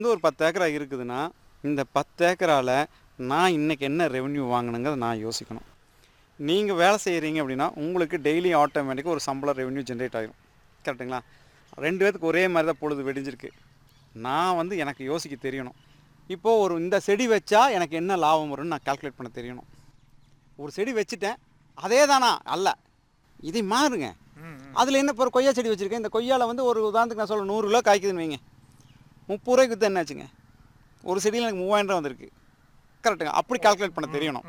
வந்து ஒரு பத்து ஏக்கரா இருக்குதுன்னா இந்த பத்து ஏக்கரால் நான் இன்னைக்கு என்ன ரெவென்யூ வாங்கணுங்கிறத நான் யோசிக்கணும் நீங்கள் வேலை செய்கிறீங்க அப்படின்னா உங்களுக்கு டெய்லி ஆட்டோமேட்டிக்காக ஒரு சம்பளம் ரெவென்யூ ஜென்ரேட் ஆகிடும் கரெக்டுங்களா ரெண்டு பேத்துக்கு ஒரே மாதிரி தான் பொழுது வெடிஞ்சிருக்கு நான் வந்து எனக்கு யோசிக்க தெரியணும் இப்போது ஒரு இந்த செடி வச்சா எனக்கு என்ன லாபம் வரும்னு நான் கால்குலேட் பண்ண தெரியணும் ஒரு செடி வச்சுட்டேன் அதே தானா அல்ல இதை மாறுங்க அதில் என்ன இப்போ ஒரு கொய்யா செடி வச்சுருக்கேன் இந்த கொய்யாவில் வந்து ஒரு உதாரணத்துக்கு நான் சொல்ல நூறு கிலோ காய்க்குதுன்னு வைங்க முப்பது ரூபாய்க்கு விற்று என்னாச்சுங்க ஒரு செடியில் எனக்கு மூவாயிரம் ரூபா வந்திருக்கு கரெக்டுங்க அப்படி கால்குலேட் பண்ண தெரியணும்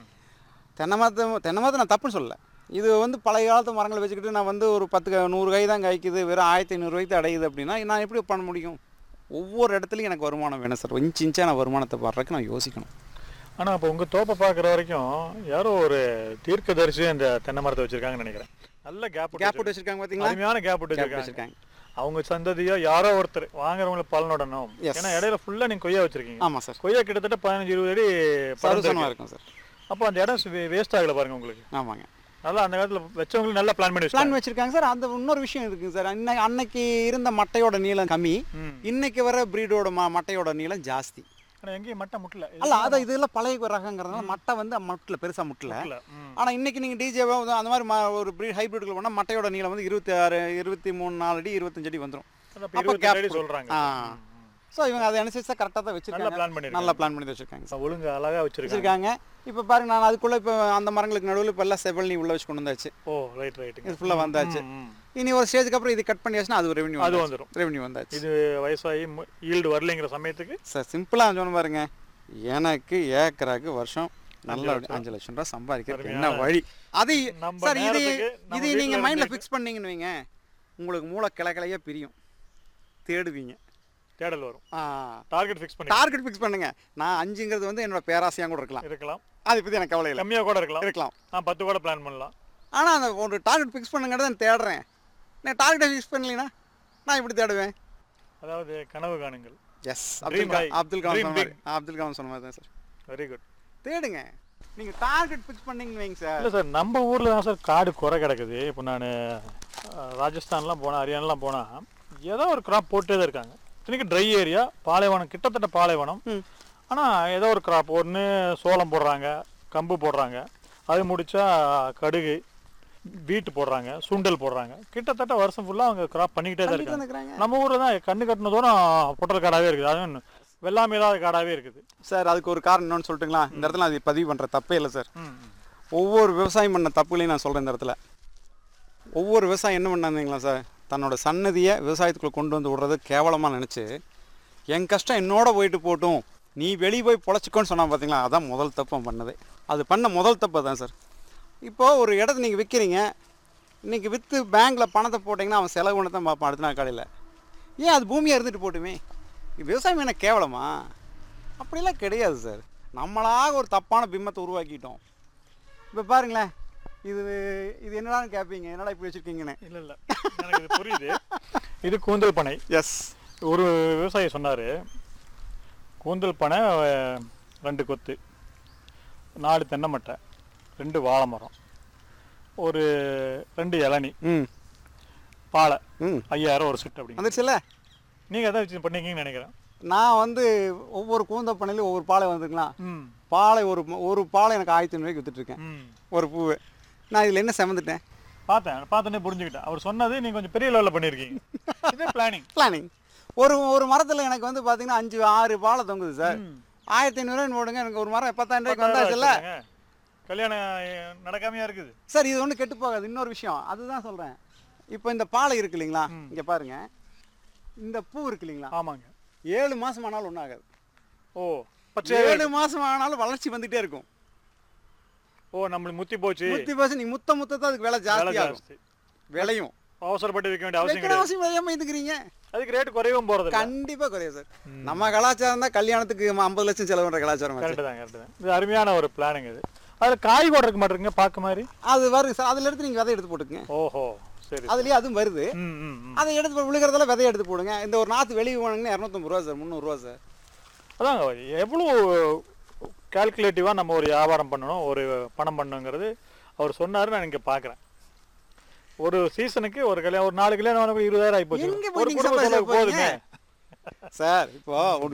தென்னை மரத்தை தென்னை மரத்தை நான் தப்புன்னு சொல்லலை இது வந்து பழைய காலத்து மரங்களை வச்சுக்கிட்டு நான் வந்து ஒரு பத்து க- நூறு காய் தான் காய்க்குது வெறும் ஆயிரத்தி ஐநூறுரூவாய்க்கு அடையுது அப்படின்னா நான் எப்படி பண்ண முடியும் ஒவ்வொரு இடத்துலையும் எனக்கு வருமானம் வேணும் சார் இன்ச்சு இன்ச்சாக நான் வருமானத்தை பாடுறதுக்கு நான் யோசிக்கணும் ஆனா இப்போ உங்க தோப்பை பார்க்குற வரைக்கும் யாரோ ஒரு தீர்க்கதரிசி அந்த தென்னை மரத்தை வச்சிருக்காங்கன்னு நினைக்கிறேன் நல்ல கேப் கேப் போட்டு வச்சுருக்காங்க பார்த்தீங்களா அருமையான கேப் விட்டு கேப் வச்சிருக்காங்க வச்சுருக்காங்க அவங்க சந்ததியோ யாரோ ஒருத்தர் வாங்குறவங்களுக்கு பலனுடனும் Yes. ஏன்னா இடையில ஃபுல்லா நீங்க கொய்யா வச்சிருக்கீங்க ஆமாம் சார் கொய்யா கிட்டத்தட்ட பதினஞ்சு இருபது அடி பறந்து சருசனமாக இருக்கு. இருக்கும் சார் அப்போ அந்த இடம் வேஸ்ட் ஆகல பாருங்க உங்களுக்கு ஆமாங்க நல்லா அந்த காலத்துல வச்சவங்களுக்கு நல்லா பிளான் பண்ணி பிளான் வச்சாங்க வச்சிருக்காங்க சார் அந்த இன்னொரு விஷயம் இருக்குங்க சார் இன்னைக்கு அன்னைக்கு இருந்த மட்டையோட நீளம் கம்மி ம். இன்னைக்கு வர பிரீடோட ம மட்டையோட நீளம் ஜாஸ்தி ஆனா எங்கேயும் மட்டை முட்டல அல்ல அதான் இதெல்லாம் பழைய ரகங்கிறதுனால மட்டை வந்து முட்டல பெருசாக முட்டல முட்டல ம். ஆனா இன்னைக்கு நீங்க டிஜேவோ அந்த மாதிரி ம- ஒரு பிரீட் ஹைபிரிட்ல போனால் மட்டையோட நீளம் வந்து இருபத்தி ஆறு இருபத்தி மூணு நாலு அடி இருபத்தஞ்சு அடி வந்துடும் அதான் இப்ப அப்ப இருபத்தி gap அடி கொடு- சொல்றாங்க ஆ. ம், ம். ஸோ இவங்க அதை அனுசரிச்சு கரெக்டாக தான் நல்லா வச்சிருக்காங்க பிளான் பண்ணிருக்காங்க நல்லா பிளான் பண்ணி வச்சிருக்காங்க சார் ஒழுங்கு அழகா வச்சிருக்காங்க வச்சிருக்காங்க இப்போ பாருங்க நான் அதுக்குள்ள இப்போ அந்த மரங்களுக்கு நடுவில் இப்போ எல்லாம் செவல் உள்ள வச்சு கொண்டு வந்தாச்சு ஓ ரைட் ரைட்டுங்க இது ஃபுல்லாக வந்தாச்சு ம், ம். இனி ஒரு ஸ்டேஜுக்கு அப்புறம் இது கட் பண்ணியாச்சுன்னா அது ரெவன்யூ அது வந்துரும் ரெவன்யூ வந்தாச்சு இது வயசாகி ஈல்டு வரலைங்கிற சமயத்துக்கு சார் சிம்பிளாக சொன்ன பாருங்க எனக்கு ஏக்கராக்கு வருஷம் நல்ல அஞ்சு லட்சம் ரூபா சம்பாதிக்கிறது என்ன வழி அது நம்ம சார் இது நேரத்துக்கு நம்ம இது வீட்ல நீங்கள் மைண்டில் இருந்துட்டு- ஃபிக்ஸ் பண்ணீங்கன்னு வைங்க உங்களுக்கு மூளை கிளை கிளையா பிரியும் தேடுவீங்க தேடல் வரும் ஆ டார்கெட் ஃபிக்ஸ் பண்ணி டார்கெட் ஃபிக்ஸ் பண்ணுங்க நான் அஞ்சுங்கிறது வந்து என்னோட பேராசையாக கூட இருக்கலாம் இருக்கலாம் அதை பற்றி எனக்கு கவலை இல்லை கம்மியா கூட இருக்கலாம் இருக்கலாம் நான் பத்து கூட பிளான் பண்ணலாம் ஆனால் அந்த ஒரு டார்கெட் ஃபிக்ஸ் பண்ணுங்கிறத நான் தேடுறேன் நான் டார்கெட்டை ஃபிக்ஸ் பண்ணலைன்னா நான் இப்படி தேடுவேன் அதாவது கனவு காணுங்கள் yes Dream Abdul high. Kalam Abdul Kalam Dream சொன்ன மாதிரி அப்துல் கலாம் சொன்ன மாதிரி தான் சார் வெரி குட் தேடுங்க நீங்கள் டார்கெட் ஃபிக்ஸ் பண்ணீங்கன்னு வைங்க சார் இல்லை சார் நம்ம ஊரில் தான் சார் காடு குறை கிடக்குது இப்போ நான் ராஜஸ்தான்லாம் போனேன் ஹரியானாலாம் போனால் ஏதோ ஒரு கிராப் போட்டே தான் இருக்காங்க இத்தனைக்கு ட்ரை ஏரியா பாலைவனம் கிட்டத்தட்ட பாலைவனம் ம். ஆனால் ஏதோ ஒரு கிராப் ஒன்று சோளம் போடுறாங்க கம்பு போடுறாங்க அது முடிச்சா கடுகு வீட்டு போடுறாங்க சுண்டல் போடுறாங்க கிட்டத்தட்ட வருஷம் ஃபுல்லாக அவங்க கிராப் பண்ணிக்கிட்டே தான் பண்ணிட்டு இருக்காங்க இருக்கிறாங்க நம்ம ஊரில் தான் கண்ணு கட்டின தூரம் பொட்டல் காடாகவே இருக்குது அதுவும் வெள்ளாமை இல்லாத காடாகவே இருக்குது சார் அதுக்கு ஒரு காரணம் என்னன்னு சொல்லட்டுங்களா இந்த இடத்துல அது பதிவு பண்ணுற தப்பே இல்லை சார் ம் ம். ஒவ்வொரு விவசாயம் பண்ண தப்புகளையும் நான் சொல்கிறேன் இந்த இடத்துல ஒவ்வொரு விவசாயம் என்ன பண்ணாந்தீங்களா சார் தன்னோட சன்னதியை விவசாயத்துக்குள்ள கொண்டு வந்து விடுறது கேவலமாக நினச்சி என் கஷ்டம் என்னோட போயிட்டு போட்டும் நீ வெளியே போய் பொழைச்சிக்கோன்னு சொன்னா பார்த்தீங்களா அதான் முதல் தப்பு அவன் பண்ணது அது பண்ண முதல் தப்பு தான் சார் இப்போது ஒரு இடத்த நீங்கள் விற்கிறீங்க இன்றைக்கி விற்று பேங்க்கில் பணத்தை போட்டிங்கன்னா அவன் செலவு பண்ண தான் பார்ப்பான் அடுத்த நாள் காலையில் ஏன் அது பூமியாக இருந்துட்டு போட்டுமே விவசாயம் என்ன கேவலமா அப்படிலாம் கிடையாது சார் நம்மளாக ஒரு தப்பான பிம்பத்தை உருவாக்கிட்டோம் இப்போ பாருங்களேன் இது இது என்னடான்னு கேட்பீங்க என்னடா இப்படி வச்சுருக்கீங்கன்னு இல்லை இல்லை எனக்கு இது புரியுது இது கூந்தல் பனை எஸ் ஒரு விவசாயி சொன்னார் கூந்தல் பனை அஹ், ரெண்டு கொத்து நாலு தென்னை மட்டை ரெண்டு வாழை மரம் ஒரு ரெண்டு இளநி ம் பாலை ம் ஐயாயிரம் ஒரு செட் அப்படிங்க வந்துருச்சுல்ல நீங்கள் எதை வச்சு பண்ணிக்கிங்கன்னு நினைக்கிறேன் நான் வந்து ஒவ்வொரு கூந்த பண்ணையிலும் ஒவ்வொரு பாலை வந்துருக்கலாம் ம் பாலை ஒரு ம- ஒரு பாலை எனக்கு ஆயிரத்தி ஐநூறுவாய்க்கு வித்துட்ருக்கேன் ம் ஒரு பூவு நான் இதில் என்ன செமந்துட்டேன் பார்த்தேன் பார்த்தோன்னே புரிஞ்சுக்கிட்டேன் அவர் சொன்னது நீங்கள் கொஞ்சம் பெரிய லெவலில் பண்ணியிருக்கீங்க இதே பிளானிங் பிளானிங் ஒரு ஒரு மரத்தில் எனக்கு வந்து பார்த்தீங்கன்னா அஞ்சு ஆறு பாலை தொங்குது சார் ஆயிரத்தி ஐநூறுரூவா போடுங்க எனக்கு ஒரு மரம் பத்தாயிரம் ரூபாய்க்கு வந்தாச்சுல்ல கல்யாணம் அஹ், நடக்காமையா இருக்குது சார் இது ஒன்றும் கெட்டு போகாது இன்னொரு விஷயம் அதுதான் சொல்கிறேன் இப்போ இந்த பாலை இருக்கு இல்லைங்களா இங்கே பாருங்க இந்த பூ இருக்கு இல்லைங்களா ஆமாங்க ஏழு மாதம் ஆனாலும் ஒன்றும் ஆகாது ஓ பச்சை ஏழு மாதம் ஆனாலும் வளர்ச்சி வந்துகிட்டே இருக்கும் ஓ நம்மளுக்கு முத்தி போச்சு முத்தி பர்சன்ட் நீ முத்த முத்தத்தை அதுக்கு விலை விலை ஜாஸ்தி ஆகும் ஜாஸ்தி விலையும் அவசரப்பட்டு விற்க வேண்டிய அவசியம் வைக்கிற கிடையாது அவசியம் விலையாம இதுக்குறீங்க அதுக்கு ரேட் குறையவும் போறது இல்ல கண்டிப்பாக குறையும் சார் நம்ம கலாச்சாரம் தான் கல்யாணத்துக்கு ஐம்பது லட்சம் செலவு பண்ணுற கலாச்சாரம் ஆச்சு. கரெக்ட் தான் கரெக்ட் தான் இது அருமையான ஒரு பிளானுங்க இது அதுல காய் கூட இருக்க மாட்டேங்க பார்க்க மாதிரி அது வருது சார் அதில் எடுத்து நீங்கள் விதை எடுத்து போட்டுக்குங்க ஓஹோ சரி அதுலேயே அதுவும் வருது ம் ம் ம். அதை எடுத்து போய் விழுகிறதுல விதையை எடுத்து போடுங்க இந்த ஒரு நாற்று வெளியே போனீங்கன்னா இரநூத்தம்பது ரூபா சார் முந்நூறுரூவா சார் அதாங்க எவ்வளோ கால்குலேட்டிவாக நம்ம ஒரு வியாபாரம் பண்ணணும் ஒரு பணம் பண்ணணுங்கிறது அவர் சொன்னாரு நான் இங்கே பார்க்குறேன் ஒரு சீசனுக்கு ஒரு கல்யாணம் ஒரு நாலு கல்யாணம் வரப்போ இருபதாயிரம் ஆகி எங்க போச்சு போய் ஒரு நீங்க குடும்ப சம்பாதிக்க செலவு போதுமே போறீங்க? சார் இப்போ ஒரு